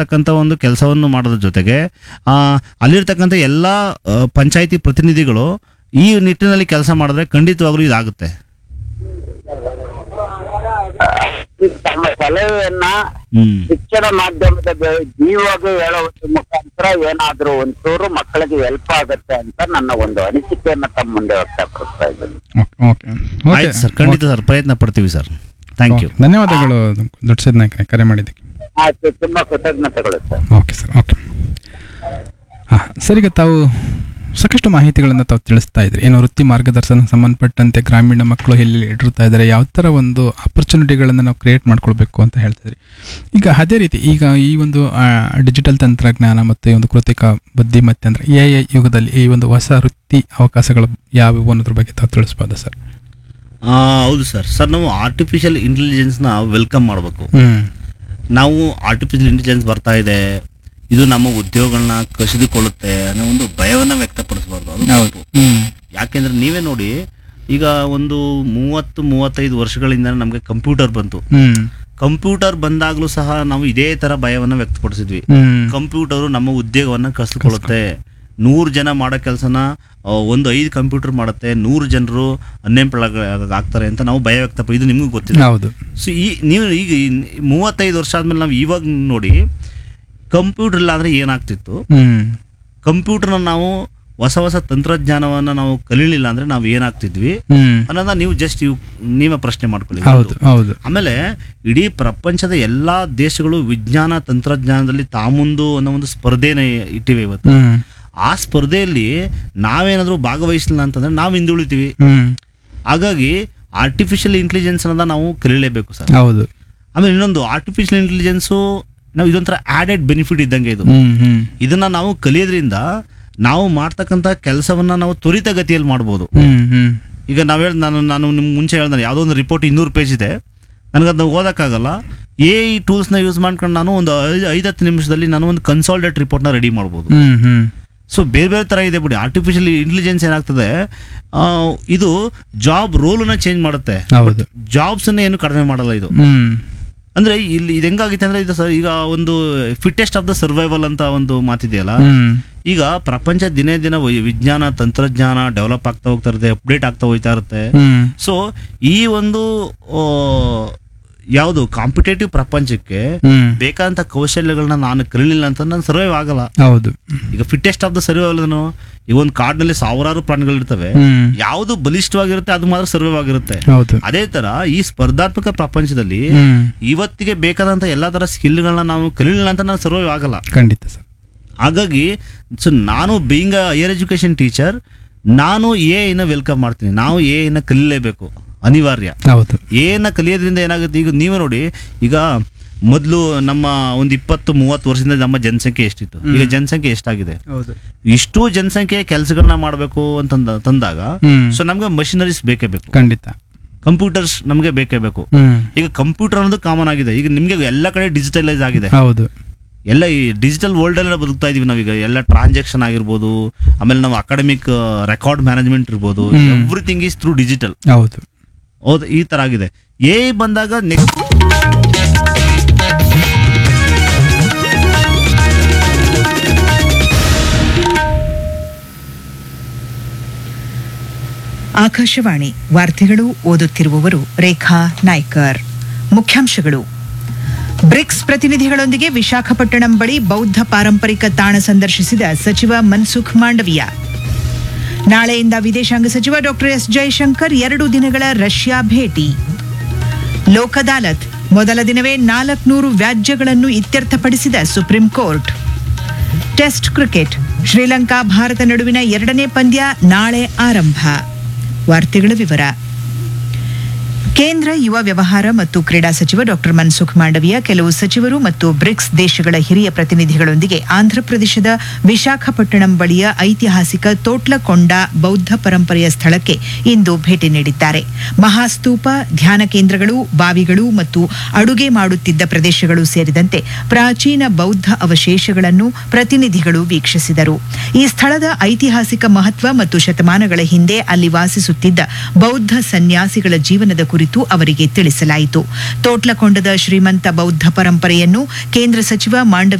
ಮಾಡ್ತಕ್ಕಂಥ ಒಂದು ಕೆಲಸವನ್ನು ಮಾಡೋದ್ರ ಜೊತೆಗೆ ಆ, ಅಲ್ಲಿರ್ತಕ್ಕಂಥ ಎಲ್ಲ ಪಂಚಾಯಿತಿ ಪ್ರತಿನಿಧಿಗಳು ಈ ನಿಟ್ಟಿನಲ್ಲಿ ಕೆಲಸ ಮಾಡಿದ್ರೆ ಖಂಡಿತವಾಗ್ಲೂ ಇದಾಗುತ್ತೆ ತಮ್ಮ ಸಲಹೆಯನ್ನ ಹ್ಮ್ ಶಿಕ್ಷಣ ಮಾಧ್ಯಮದ ಬೆ- ಜೀವಗೆ ಹೇಳೋದ್ರ ಮುಖಾಂತರ ಏನಾದ್ರೂ ಒಂಚೂರು ಮಕ್ಕಳಿಗೆ ಹೆಲ್ಪ್ ಆಗುತ್ತೆ ಅಂತ ನನ್ನ ಒಂದು ಅನಿಸಿಕೆಯನ್ನ ತಮ್ಮ ಮುಂದೆ ವ್ಯಕ್ತಪಡಿಸ್ತಾ ಇದ್ದೀನಿ ಓಕೆ ಓಕೆ ಆಯ್ತು ಸರ್ ಖಂಡಿತ ಸರ್ ಪ್ರಯತ್ನ ಪಡ್ತೀವಿ ಸರ್ ಥ್ಯಾಂಕ್ ಯು ಧನ್ಯವಾದಗಳು ದೊಡ್ಡ ನಾಯಕರೇ ಕರೆ ಮಾಡಿದ್ದಕ್ಕೆ ಆಯ್ತು ತುಂಬಾ ಕೃತಜ್ಞತೆಗಳು ಸರ್ ಓಕೆ ಸರ್ ಓಕೆ ಹಾಂ ಸರ್ ಈಗ ತಾವು ಸಾಕಷ್ಟು ಮಾಹಿತಿಗಳನ್ನು ತಾವು ತಿಳಿಸ್ತಾ ಇದ್ರಿ ಏನು ವೃತ್ತಿ ಮಾರ್ಗದರ್ಶನ ಸಂಬಂಧಪಟ್ಟಂತೆ ಗ್ರಾಮೀಣ ಮಕ್ಕಳು ಎಲ್ಲಿ ಇಟ್ಟಿರ್ತಾ ಇದ್ದಾರೆ ಯಾವ ಥರ ಒಂದು ಆಪರ್ಚುನಿಟಿಗಳನ್ನು ನಾವು ಕ್ರಿಯೇಟ್ ಮಾಡ್ಕೊಳ್ಬೇಕು ಅಂತ ಹೇಳ್ತಿದ್ರಿ ಈಗ ಅದೇ ರೀತಿ ಈಗ ಈ ಒಂದು ಡಿಜಿಟಲ್ ತಂತ್ರಜ್ಞಾನ ಮತ್ತು ಈ ಒಂದು ಕೃತಿಕ ಬುದ್ಧಿಮತ್ತೆ ಅಂದರೆ ಎ ಐ ಯುಗದಲ್ಲಿ ಈ ಒಂದು ಹೊಸ ವೃತ್ತಿ ಅವಕಾಶಗಳು ಯಾವುವು ಅನ್ನೋದ್ರ ಬಗ್ಗೆ ತಾವು ತಿಳಿಸ್ಬೋದಾ ಸರ್ ಆ, ಹೌದು ಸರ್ ಸರ್ ನಾವು ಆರ್ಟಿಫಿಷಿಯಲ್ ಇಂಟೆಲಿಜೆನ್ಸ್ನ ವೆಲ್ಕಮ್ ಮಾಡಬೇಕು ಹ್ಞೂ ನಾವು ಆರ್ಟಿಫಿಷಿಯಲ್ ಇಂಟೆಲಿಜೆನ್ಸ್ ಬರ್ತಾ ಇದೆ ಇದು ನಮ್ಮ ಉದ್ಯೋಗಗಳನ್ನ ಕಸಿದುಕೊಳ್ಳುತ್ತೆ ಅನ್ನೋ ಒಂದು ಭಯವನ್ನು ವ್ಯಕ್ತಪಡಿಸಬಾರ್ದು ಅದು ತಪ್ಪು. ಹ್ಞೂ ಯಾಕೆಂದ್ರೆ ನೀವೇ ನೋಡಿ ಈಗ ಒಂದು ಮೂವತ್ತು ಮೂವತ್ತೈದು ವರ್ಷಗಳಿಂದ ನಮಗೆ ಕಂಪ್ಯೂಟರ್ ಬಂತು ಹ್ಞೂ ಕಂಪ್ಯೂಟರ್ ಬಂದಾಗಲೂ ಸಹ ನಾವು ಇದೇ ತರ ಭಯವನ್ನು ವ್ಯಕ್ತಪಡಿಸಿದ್ವಿ ಹ್ಞೂ ಕಂಪ್ಯೂಟರು ನಮ್ಮ ಉದ್ಯೋಗವನ್ನ ಕಸಿದುಕೊಳ್ಳುತ್ತೆ ನೂರು ಜನ ಮಾಡೋ ಕೆಲಸನ ಒಂದು ಐದು ಕಂಪ್ಯೂಟರ್ ಮಾಡುತ್ತೆ ನೂರು ಜನರು ಅನ್ಎಂಪ್ಲಾಯ್ ಆಗ್ತಾರೆ ಅಂತ ನಾವು ಭಯ ವ್ಯಕ್ತಪ ಇದು ನಿಮಗೂ ಗೊತ್ತಿದೆ ಹೌದು ಸೊ ಈ ನೀವು ಈಗ ಈ ಮೂವತ್ತೈದು ವರ್ಷ ಆದ್ಮೇಲೆ ನಾವು ಇವಾಗ ನೋಡಿ ಕಂಪ್ಯೂಟರ್ ಇಲ್ಲ ಅಂದ್ರೆ ಏನಾಗ್ತಿತ್ತು ಹ್ಞೂ ಕಂಪ್ಯೂಟರ್ನ ನಾವು ಹೊಸ ಹೊಸ ತಂತ್ರಜ್ಞಾನವನ್ನ ನಾವು ಕಲೀಲಿಲ್ಲ ಅಂದ್ರೆ ನಾವು ಏನಾಗ್ತಿದ್ವಿ ಹ್ಞೂ ಅನ್ನೋದನ್ನ ನೀವು ಜಸ್ಟ್ ನೀವೇ ಪ್ರಶ್ನೆ ಮಾಡ್ಕೊಳ್ಳಿ ಹೌದು ಹೌದು ಆಮೇಲೆ ಇಡೀ ಪ್ರಪಂಚದ ಎಲ್ಲಾ ದೇಶಗಳು ವಿಜ್ಞಾನ ತಂತ್ರಜ್ಞಾನದಲ್ಲಿ ತಾಮುಂದು ಅನ್ನೋ ಒಂದು ಸ್ಪರ್ಧೆನ ಇಟ್ಟಿವೆ ಇವತ್ತು ಹ್ಮ್ ಆ ಸ್ಪರ್ಧೆಯಲ್ಲಿ ನಾವೇನಾದ್ರೂ ಭಾಗವಹಿಸಲಿಲ್ಲ ಅಂತಂದ್ರೆ ನಾವು ಹಿಂದುಳಿತೀವಿ ಹ್ಮ್ ಹಾಗಾಗಿ ಆರ್ಟಿಫಿಷಿಯಲ್ ಇಂಟೆಲಿಜೆನ್ಸ್ ಅನ್ನೋದ ನಾವು ಕಲೀಲೇಬೇಕು ಸರ್ ಹೌದು ಆಮೇಲೆ ಇನ್ನೊಂದು ಆರ್ಟಿಫಿಷಿಯಲ್ ಇಂಟೆಲಿಜೆನ್ಸು ನಾವು ಇದೊಂಥರ ಆಡೆಡ್ ಬೆನಿಫಿಟ್ ಇದ್ದಂಗೆ ಇದು ಹ್ಮ್ ಹ್ಮ್ ಇದನ್ನ ನಾವು ಕಲಿಯೋದ್ರಿಂದ ನಾವು ಮಾಡ್ತಕ್ಕಂಥ ಕೆಲಸವನ್ನ ನಾವು ತ್ವರಿತ ಗತಿಯಲ್ಲಿ ಮಾಡ್ಬೋದು ಹ್ಮ್ ಹ್ಮ್ ಈಗ ನಾವು ಹೇಳಿ ನಾನು ನಾನು ನಿಮ್ಗೆ ಮುಂಚೆ ಹೇಳ್ದೆ ಯಾವುದೋ ಒಂದು ರಿಪೋರ್ಟ್ ಇನ್ನೂರು ಪೇಜ್ ಇದೆ ನನಗದನ್ನ ಓದೋಕ್ಕಾಗಲ್ಲ ಎ ಈ ಟೂಲ್ಸ್ನ ಯೂಸ್ ಮಾಡ್ಕೊಂಡು ನಾನು ಒಂದು ಐದು ಐದತ್ತು ನಿಮಿಷದಲ್ಲಿ ನಾನು ಒಂದು ಕನ್ಸಾಲ್ಡೇಟ್ ರಿಪೋರ್ಟ್ನ ರೆಡಿ ಮಾಡ್ಬೋದು ಹ್ಮ್ ಹ್ಮ್ ಸೊ ಬೇರೆ ಬೇರೆ ಥರ ಇದೆ ಬಿಡಿ ಆರ್ಟಿಫಿಷಿಯಲ್ ಇಂಟೆಲಿಜೆನ್ಸ್ ಏನಾಗ್ತದೆ ಆ, ಇದು ಜಾಬ್ ರೋಲನ್ನ ಚೇಂಜ್ ಮಾಡುತ್ತೆ ಹೌದು ಜಾಬ್ಸನ್ನ ಏನು ಕಡಿಮೆ ಮಾಡಲ್ಲ ಇದು ಹ್ಮ್ ಅಂದ್ರೆ ಇಲ್ಲಿ ಇದು ಹೆಂಗಾಗಿತ್ತು ಅಂದ್ರೆ ಇದು ಸರ್ ಈಗ ಒಂದು ಫಿಟ್ಟೆಸ್ಟ್ ಆಫ್ ದ ಸರ್ವೈವಲ್ ಅಂತ ಒಂದು ಮಾತಿದೆಯಲ್ಲ ಹ್ಮ್ ಈಗ ಪ್ರಪಂಚ ದಿನೇ ದಿನ ವೈ- ವಿಜ್ಞಾನ ತಂತ್ರಜ್ಞಾನ ಡೆವಲಪ್ ಆಗ್ತಾ ಹೋಗ್ತಾ ಇರುತ್ತೆ ಅಪ್ಡೇಟ್ ಆಗ್ತಾ ಹೋಗ್ತಾ ಇರುತ್ತೆ ಹ್ಮ್ ಸೊ ಈ ಒಂದು ಆ, ಯಾವುದು ಕಾಂಪಿಟೇಟಿವ್ ಪ್ರಪಂಚಕ್ಕೆ ಹ್ಮ್ ಬೇಕಾದಂತ ಕೌಶಲ್ಯಗಳನ್ನ ನಾನು ಕಲಿಲಿಲ್ಲ ಅಂತ ನಾನು ಸರ್ವೈವ್ ಆಗಲ್ಲ ಹೌದು ಈಗ ಫಿಟ್ಟೆಸ್ಟ್ ಆಫ್ ದ ಸರ್ವೈವಲ್ ಈ ಒಂದು ಕಾಡಿನಲ್ಲಿ ಸಾವಿರಾರು ಪ್ರಾಣಿಗಳಿರ್ತವೆ ಹ್ಮ್ ಯಾವುದು ಬಲಿಷ್ಠವಾಗಿರುತ್ತೆ ಅದು ಮಾತ್ರ ಸರ್ವೈವ್ ಆಗಿರುತ್ತೆ ಹೌದು ಅದೇ ತರ ಈ ಸ್ಪರ್ಧಾತ್ಮಕ ಪ್ರಪಂಚದಲ್ಲಿ ಹ್ಮ್ ಇವತ್ತಿಗೆ ಬೇಕಾದಂತ ಎಲ್ಲಾ ತರ ಸ್ಕಿಲ್ಗಳನ್ನ ನಾವು ಕಲಿಲಿಲ್ಲ ಅಂತ ನಾನು ಸರ್ವೈವ್ ಆಗಲ್ಲ ಖಂಡಿತ ಸರ್ ಹಾಗಾಗಿ ಸೊ ನಾನು being uh higher education teacher ನಾನು ಎ ನ ವೆಲ್ಕಮ್ ಮಾಡ್ತೀನಿ ನಾವು ಎ ನ ಕಲಿಲೇಬೇಕು ಅನಿವಾರ್ಯ ಹೌದು ಎ ನ ಕಲಿಯೋದ್ರಿಂದ ಏನಾಗುತ್ತೆ ಈಗ ನೀವೇ ನೋಡಿ ಈಗ ಮೊದಲು ನಮ್ಮ ಒಂದು ಇಪ್ಪತ್ತು ಮೂವತ್ತು ವರ್ಷದಿಂದ ನಮ್ಮ ಜನಸಂಖ್ಯೆ ಎಷ್ಟಿತ್ತು ಈಗ ಜನಸಂಖ್ಯೆ ಎಷ್ಟಾಗಿದೆ ಹೌದು ಇಷ್ಟು ಜನಸಂಖ್ಯೆ ಕೆಲಸಗಳನ್ನ ಮಾಡಬೇಕು ಅಂತಂದ ತಂದಾಗ ಹ್ಮ್ ಸೊ ನಮ್ಗೆ ಮಷಿನರೀಸ್ ಬೇಕೇ ಬೇಕು ಖಂಡಿತ ಕಂಪ್ಯೂಟರ್ಸ್ ನಮಗೆ ಬೇಕೇ ಬೇಕು ಹ್ಮ್ ಈಗ ಕಂಪ್ಯೂಟರ್ ಅನ್ನೋದು ಕಾಮನ್ ಆಗಿದೆ ಈಗ ನಿಮಗೆ ಎಲ್ಲ ಕಡೆ ಡಿಜಿಟಲೈಸ್ ಆಗಿದೆ ಹೌದು ಎಲ್ಲ ಈ ಡಿಜಿಟಲ್ ವರ್ಲ್ಡ್ ಅಲ್ಲ ಬದುಕ್ತಾ ಇದೀವಿ ನಾವೀಗ ಎಲ್ಲ ಟ್ರಾನ್ಸಾಕ್ಷನ್ ಆಗಿರ್ಬೋದು ಆಮೇಲೆ ನಾವು ಅಕಾಡೆಮಿಕ್ ರೆಕಾರ್ಡ್ ಮ್ಯಾನೇಜ್ಮೆಂಟ್ ಇರ್ಬೋದು ಎವ್ರಿಥಿಂಗ್ ಈಸ್ ಥ್ರೂ ಡಿಜಿಟಲ್ ಹೌದು ಹೌದು ಈ ತರ ಆಗಿದೆ ಎ ಬಂದಾಗ ನೆಕ್ಸ್ಟ್ ಆಕಾಶವಾಣಿ ವಾರ್ತೆಗಳು ಓದುತ್ತಿರುವವರು ರೇಖಾ ನಾಯ್ಕರ್ ಮುಖ್ಯಾಂಶಗಳು ಬ್ರಿಕ್ಸ್ ಪ್ರತಿನಿಧಿಗಳೊಂದಿಗೆ ವಿಶಾಖಪಟ್ಟಣಂ ಬಳಿ ಬೌದ್ಧ ಪಾರಂಪರಿಕ ತಾಣ ಸಂದರ್ಶಿಸಿದ ಸಚಿವ ಮನ್ಸುಖ್ ಮಾಂಡವಿಯಾ ನಾಳೆಯಿಂದ ವಿದೇಶಾಂಗ ಸಚಿವ ಡಾಕ್ಟರ್ ಎಸ್ ಜಯಶಂಕರ್ ಎರಡು ದಿನಗಳ ರಷ್ಯಾ ಭೇಟಿ ಲೋಕ್ ಅದಾಲತ್ ಮೊದಲ ದಿನವೇ ನಾಲ್ಕುನೂರು ವ್ಯಾಜ್ಯಗಳನ್ನು ಇತ್ಯರ್ಥಪಡಿಸಿದ supreme court test cricket Sri Lanka Bharat ನಡುವಿನ ಎರಡನೇ ಪಂದ್ಯ ನಾಳೆ ಆರಂಭ ವಾರ್ತೆಗಳ ವಿವರ ಕೇಂದ್ರ ಯುವ ವ್ಯವಹಾರ ಮತ್ತು ಕ್ರೀಡಾ ಸಚಿವ ಡಾಕ್ಟರ್ ಮನ್ಸುಖ್ ಮಾಂಡವಿಯಾ ಕೆಲವು ಸಚಿವರು ಮತ್ತು ಬ್ರಿಕ್ಸ್ ದೇಶಗಳ ಹಿರಿಯ ಪ್ರತಿನಿಧಿಗಳೊಂದಿಗೆ ಆಂಧ್ರಪ್ರದೇಶದ ವಿಶಾಖಪಟ್ಟಣಂ ಬಳಿಯ ಐತಿಹಾಸಿಕ ತೋಟ್ಲಕೊಂಡ ಬೌದ್ಧ ಪರಂಪರೆಯ ಸ್ಥಳಕ್ಕೆ ಇಂದು ಭೇಟಿ ನೀಡಿದ್ದಾರೆ ಮಹಾಸ್ತೂಪ ಧ್ಯಾನ ಕೇಂದ್ರಗಳು ಬಾವಿಗಳು ಮತ್ತು ಅಡುಗೆ ಮಾಡುತ್ತಿದ್ದ ಪ್ರದೇಶಗಳು ಸೇರಿದಂತೆ ಪ್ರಾಚೀನ ಬೌದ್ಧ ಅವಶೇಷಗಳನ್ನು ಪ್ರತಿನಿಧಿಗಳು ವೀಕ್ಷಿಸಿದರು ಈ ಸ್ಥಳದ ಐತಿಹಾಸಿಕ ಮಹತ್ವ ಮತ್ತು ಶತಮಾನಗಳ ಹಿಂದೆ ಅಲ್ಲಿ ವಾಸಿಸುತ್ತಿದ್ದ ಬೌದ್ಧ ಸನ್ಯಾಸಿಗಳ ಜೀವನದ ಕುರಿತು ಅವರಿಗೆ ತಿಳಿಸಲಾಯಿತು ತೋಟ್ಲಕೊಂಡದ ಶ್ರೀಮಂತ ಬೌದ್ಧ ಪರಂಪರೆಯನ್ನು ಕೇಂದ್ರ ಸಚಿವ ಮಾಂಡವಿ